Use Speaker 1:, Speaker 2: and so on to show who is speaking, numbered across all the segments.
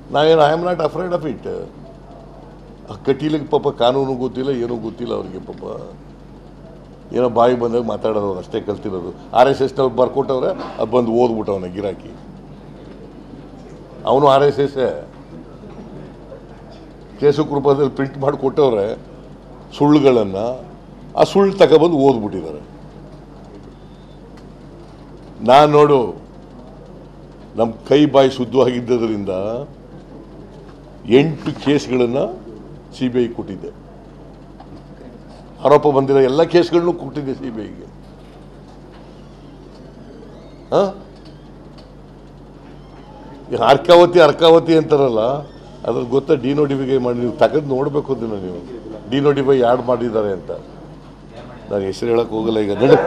Speaker 1: ನಾವೇನು I am not afraid of it ಕಟೀಲಿಗೆ ಪಾಪ ಕಾನೂನು ಗೊತ್ತಿಲ್ಲ ಏನೂ ಗೊತ್ತಿಲ್ಲ ಅವ್ರಿಗೆ ಪಾಪ ಏನೋ ಬಾಯಿ ಬಂದಾಗ ಮಾತಾಡೋದು ಅವ್ರು ಅಷ್ಟೇ ಕಲ್ತಿರೋದು ಆರ್ ಎಸ್ ಎಸ್ನವ್ರು ಬರ್ಕೊಟ್ಟವ್ರೆ ಅದು ಬಂದು ಓದ್ಬಿಟ್ಟವನ ಗಿರಾಕಿ ಅವನು ಆರ್ ಎಸ್ ಎಸ್ ಕೇಶಕೃಪದಲ್ಲಿ ಪ್ರಿಂಟ್ ಮಾಡಿ ಕೊಟ್ಟವ್ರೆ ಸುಳ್ಳುಗಳನ್ನು ಆ ಸುಳ್ಳು ತಗೊಬಂದು ಓದ್ಬಿಟ್ಟಿದ್ದಾರೆ ನಾನು ನೋಡು ನಮ್ಮ ಕೈ ಬಾಯಿ ಶುದ್ಧವಾಗಿದ್ದರಿಂದ ಎಂಟು ಕೇಸ್ಗಳನ್ನು ಸಿ ಬಿ ಐ ಕೊಟ್ಟಿದ್ದೆ ಆರೋಪ ಬಂದಿರೋ ಎಲ್ಲ ಕೇಸ್ಗಳನ್ನು ಕೊಟ್ಟಿದ್ದೆ ಸಿ ಬಿ ಐಗೆ ಅರ್ಕಾವತಿ ಅರ್ಕಾವತಿ ಅಂತಾರಲ್ಲ ಅದ್ರ ಗೊತ್ತಾ ಡಿನೋಟಿಫೈ ಮಾಡಿ ನೀವು ತೆಗೆದು ನೋಡಬೇಕು ಅದನ್ನ ನೀವು ಡಿನೋಟಿಫೈ ಯಾಡ್ ಮಾಡಿದ್ದಾರೆ ಅಂತ ನಾನು ಹೆಸರು ಹೇಳಕ್ ಹೋಗಲ್ಲ ಈಗ ನಡೆ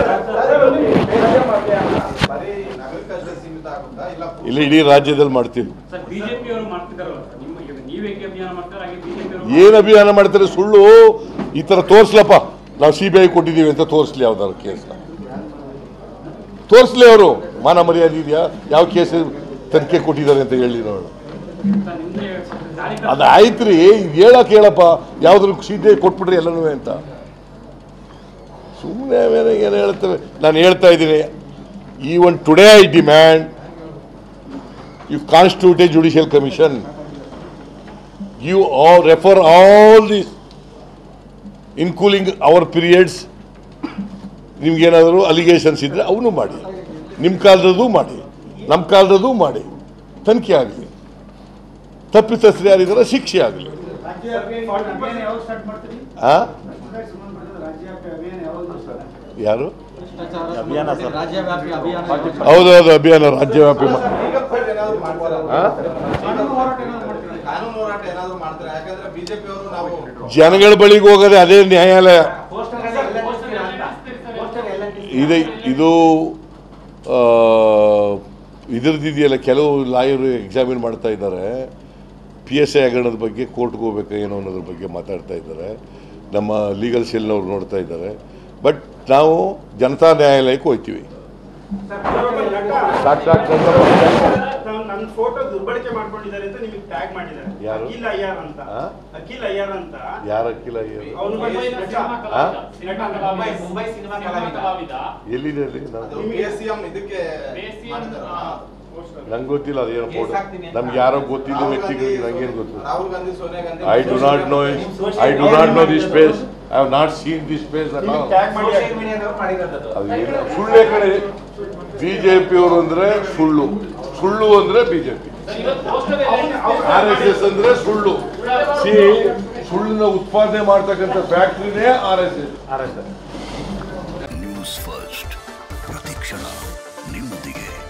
Speaker 2: ಬರೀ ನಗರಕ್ಕಷ್ಟೇ ಸೀಮಿತ ಆಗುತ್ತಾ ಇಲ್ಲ
Speaker 1: ಇಲ್ಲಿ ಇಡೀ ರಾಜ್ಯದಲ್ಲಿ ಮಾಡ್ತೀವಿ
Speaker 3: ಸರ್ ಬಿಜೆಪಿ ಅವರು ಮಾಡ್ತಿದಾರಲ್ಲ ಸರ್ ನಿಮ್ಮ ಈಗ ನೀವೇಕೆ ಅಭಿಯಾನ ಮಾಡ್ತಾರೆ ಹಾಗೆ ಬಿಜೆಪಿ
Speaker 1: ಏನು ಅಭಿಯಾನ ಮಾಡ್ತಾರೆ ಸುಳ್ಳು ಈ ಥರ ತೋರಿಸ್ಲಪ್ಪ ನಾವು ಸಿ ಬಿ ಐ ಕೊಟ್ಟಿದ್ದೀವಿ ಅಂತ ತೋರಿಸ್ಲಿ ಯಾವ್ದಾದ್ರು ಕೇಸ್ ತೋರಿಸ್ಲಿ ಅವರು ಮಾನ ಮರ್ಯಾದೆ ಇದೆಯಾ ಯಾವ ಕೇಸ್ ತನಿಖೆ ಕೊಟ್ಟಿದ್ದಾರೆ ಅಂತ ಹೇಳಿ ನೋಡೋಣ
Speaker 3: ಸರ್ ನಿಮ್ದೇ ದಾಳಿ
Speaker 1: ಅದು ಆಯ್ತು ರೀ ಹೇಳಕ್ ಹೇಳಪ್ಪ ಯಾವ್ದ್ರ ಸೀಟೆ ಕೊಟ್ಬಿಟ್ರಿ ಎಲ್ಲನೂ ಅಂತ ಸುಮ್ಮನೆ ಏನು ಹೇಳ್ತೇವೆ ನಾನು ಹೇಳ್ತಾ ಇದ್ದೀನಿ even today I demand you constitute a judicial commission you all refer all this including our periods ನಿಮ್ಗೇನಾದರೂ ಅಲಿಗೇಷನ್ಸ್ ಇದ್ದರೆ ಅವನು ಮಾಡಿ ನಿಮ್ಮ ಕಾಲದದ್ದು ಮಾಡಿ ನಮ್ಮ ಕಾಲದದ್ದು ಮಾಡಿ ತನಿಖೆ ಆಗಲಿ ತಪ್ಪಿತಸ್ಥರು ಯಾರಿದ್ದಾರೆ ಶಿಕ್ಷೆ ಆಗಲಿ ಆ ಯಾರು
Speaker 4: ರಾಜ್ಯವ್ಯಾಪಿ ಅಭಿಯಾನ
Speaker 1: ಹೌದೌದು ಅಭಿಯಾನ ರಾಜ್ಯವ್ಯಾಪಿ ಮಾ-
Speaker 2: ಏನಾದ್ರು ಮಾಡ್ತಾರೆ
Speaker 1: ಆ?
Speaker 2: ಕಾನೂನು ಹೋರಾಟ ಏನಾದ್ರು ಮಾಡ್ತಾರೆ ಕಾನೂನು ಹೋರಾಟ ಏನಾದ್ರು ಮಾಡ್ತಾರೆ ಯಾಕಂದ್ರೆ ಬಿಜೆಪಿ ಅವರು ನಾವು
Speaker 1: ಜನಗಳ ಬಳಿಗೆ ಹೋಗೋದೇ ಅದೇ ನ್ಯಾಯಾಲಯ ಇದೆ ಇದು ಆ, ಇದ್ರದ್ದಿದೆಯಲ್ಲ ಕೆಲವು ಲಾಯರು ಎಕ್ಸಾಮಿನ್ ಮಾಡ್ತಾ ಇದ್ದಾರೆ ಪಿ ಎಸ್ ಐ ಹಗರಣದ ಬಗ್ಗೆ ಕೋರ್ಟ್ಗೆ ಹೋಗ್ಬೇಕಾ ಏನೋ ಅನ್ನೋದ್ರ ಬಗ್ಗೆ ಮಾತಾಡ್ತಾ ಇದ್ದಾರೆ ನಮ್ಮ ಲೀಗಲ್ ಸೆಲ್ನವ್ರು ನೋಡ್ತಾ ಇದ್ದಾರೆ ಬಟ್ ನಾವು ಜನತಾ ನ್ಯಾಯಾಲಯಕ್ಕೆ ಹೋಗ್ತೀವಿ ಸಾಕು ಸಾಕು
Speaker 5: ನನ್ನ ಫೋಟೋ ದುರ್ಬಳಕೆ ಮಾಡ್ಕೊಂಡಿದ್ದಾರೆ ಅಂತ ನಿಮಗೆ ಟ್ಯಾಗ್ ಮಾಡಿದ್ದಾರೆ
Speaker 1: ಯಾರು?
Speaker 5: ಅಖಿಲ್ ಅಯ್ಯಾರ್ ಅಂತ
Speaker 1: ಆ?
Speaker 5: ಅಖಿಲ್ ಅಯ್ಯಾರ್ ಅಂತ
Speaker 1: ಯಾರ ಅಕ್ಕಿಲ್ಲ ಏನು
Speaker 5: ಅವನು
Speaker 1: ಆ?
Speaker 2: ಮುಂಬೈ ಮುಂಬೈ ಸಿನಿಮಾ ಕಲಾವಿದ
Speaker 1: ಎಲ್ಲಿದೆ ಅಲ್ಲಿ ನಾವು
Speaker 2: ಅದು ಪಿ ಎಸ್ ಸಿ ಎಂ ಇದಕ್ಕೆ ಮಾಡಿದ್ದಾರೆ.
Speaker 1: ನಂಗೆ ಗೊತ್ತಿಲ್ಲ ಅದೇನೋ
Speaker 2: ಕೇಸ್
Speaker 1: ಫೋಟೋ
Speaker 2: ಹಾಕ್ತೀನಿ.
Speaker 1: ನಮ್ಗೆ ಯಾರೋ ಗೊತ್ತಿಲ್ಲ
Speaker 2: ರಾಹುಲ್
Speaker 1: ವ್ಯಕ್ತಿಗಳಿಗೆ
Speaker 2: ಗಾಂಧಿ,
Speaker 1: ನಂಗೇನು ಗೊತ್ತು
Speaker 2: Rahul Gandhi Sonia Gandhi
Speaker 1: I do not know I do not know this space I have not seen this space at all
Speaker 5: tag ಮಾಡಿ
Speaker 2: ಸೋಷಿಯಲ್ ಮೀಡಿಯಾದವ್ರು ಮಾಡಿರೋದು
Speaker 1: ಅದು ಏನು ಸುಳ್ಳೇ ಕಡೆ ಬಿಜೆಪಿಯವರು ಅಂದ್ರೆ ಸುಳ್ಳು ಸುಳ್ಳು ಅಂದ್ರೆ ಬಿಜೆಪಿ ಆರ್ ಎಸ್ ಎಸ್ ಅಂದ್ರೆ ಸುಳ್ಳು ಸಿ ಸುಳ್ಳನ್ನ ಉತ್ಪಾದನೆ ಮಾಡ್ತಕ್ಕಂಥ ಫ್ಯಾಕ್ಟ್ರಿನೇ R S S
Speaker 6: news first ಪ್ರತಿಕ್ಷಣ ನಿಮ್ಮೊಂದಿಗೆ